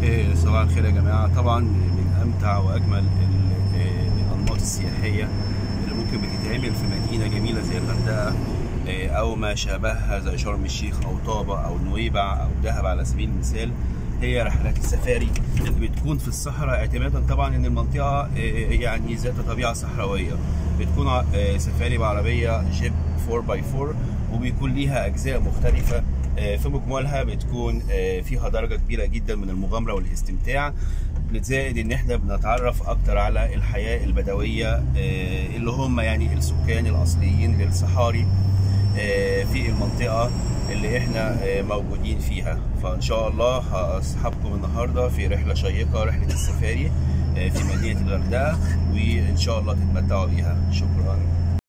إيه، صباح الخير يا جماعة طبعا من أمتع وأجمل ال- إيه، الأنماط السياحية اللي ممكن بتتعمل في مدينة جميلة زي الغردقة إيه، أو ما شابهها زي شرم الشيخ أو طابة أو نويبع أو دهب على سبيل المثال هي رحلات السفاري اللي بتكون في الصحراء اعتمادا طبعا ان المنطقه إيه، يعني ذات طبيعه صحراويه بتكون ع- إيه، سفاري بعربيه جيب 4 x 4 وبيكون ليها اجزاء مختلفه آه، في مجملها بتكون آه، فيها درجه كبيره جدا من المغامره والاستمتاع زائد ان احنا بنتعرف اكتر على الحياه البدويه آه، اللي هم يعني السكان الاصليين للصحاري آه، في المنطقه اللي احنا آه، موجودين فيها فان شاء الله هصحابكم النهارده في رحله شيقه رحله السفاري آه، في مدينه الغردقه وان شاء الله تتمتعوا بيها شكرا